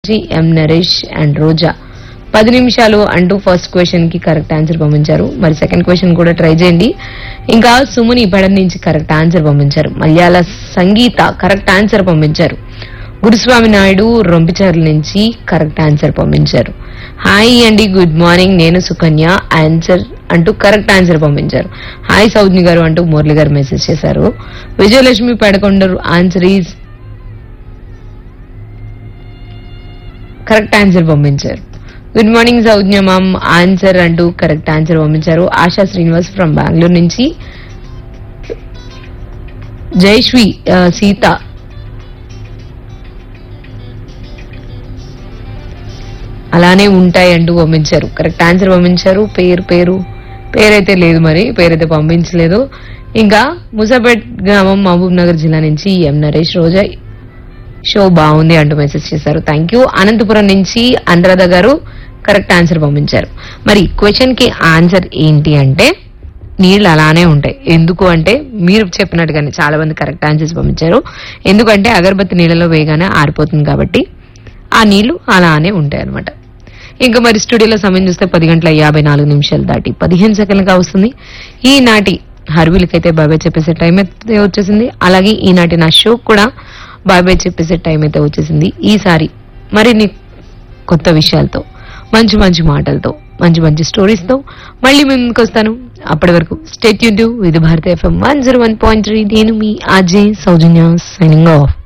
ఎం Naresh and రోజా పది నిమిషాలు అంటూ ఫస్ట్ క్వశ్చన్ కి కరెక్ట్ ఆన్సర్ పంపించారు మరి సెకండ్ క్వశ్చన్ కూడా ట్రై చేయండి ఇంకా సుమని పడన్ నుంచి కరెక్ట్ ఆన్సర్ పంపించారు మలయాళ సంగీత కరెక్ట్ ఆన్సర్ పంపించారు గురుస్వామి నాయుడు రొంపిచర్ల నుంచి కరెక్ట్ ఆన్సర్ పంపించారు హాయ్ అండి గుడ్ మార్నింగ్ నేను సుకన్య ఆన్సర్ అంటూ కరెక్ట్ ఆన్సర్ పంపించారు హాయ్ సౌజ్ని గారు అంటూ మురళి గారు మెసేజ్ చేశారు Vijayalakshmi Pedakondaru answer is correct answer పంపించారు good morning Soujnya ma'am answer అంటూ కరెక్ట్ ఆన్సర్ పంపించారు ఆశా శ్రీనివాస్ ఫ్రమ్ బెంగళూరు నుంచి జయశ్రీ ఆ, సీత అలానే ఉంటాయి అంటూ పంపించారు కరెక్ట్ ఆన్సర్ పంపించారు పేరు పేరు పేరైతే లేదు మరి పేరైతే పంపించలేదు ఇంకా ముసాపేట్ గ్రామం మహబూబ్ నగర్ జిల్లా నుంచి ఎం నరేష్ రోజా షో బాగుంది అంటూ మెసేజ్ చేశారు థ్యాంక్ యూ అనంతపురం నుంచి అనురాధ గారు కరెక్ట్ ఆన్సర్ పంపించారు మరి క్వశ్చన్ కి ఆన్సర్ ఏంటి అంటే నీళ్ళు అలానే ఉంటాయి ఎందుకు అంటే మీరు చెప్పినట్టుగానే చాలా మంది కరెక్ట్ ఆన్సర్స్ పంపించారు ఎందుకంటే అగరబత్తి నీళ్ళలో వేగానే ఆరిపోతుంది కాబట్టి ఆ నీళ్లు అలానే ఉంటాయి అనమాట ఇంకా మరి స్టూడియోలో సమయం చూస్తే పది గంటల యాభై నాలుగు నిమిషాలు దాటి పదిహేను సెకండ్లుగా వస్తుంది ఈనాటి హర్వీలకైతే బాబాయ్ చెప్పేసే టైం అయితే వచ్చేసింది అలాగే ఈనాటి నా షో కూడా బాబాయ్ చెప్పేసే టైం అయితే వచ్చేసింది ఈసారి మరిన్ని కొత్త విషయాలతో మంచి మంచి మాటలతో మంచి మంచి స్టోరీస్ తో మళ్ళీ మేము ముందుకు వస్తాను అప్పటి వరకు స్టేట్ యూన్ ఇది భారత FM one zero one point three నేను మీ అజయ్ సౌజన్య సైనింగ్ ఆఫ్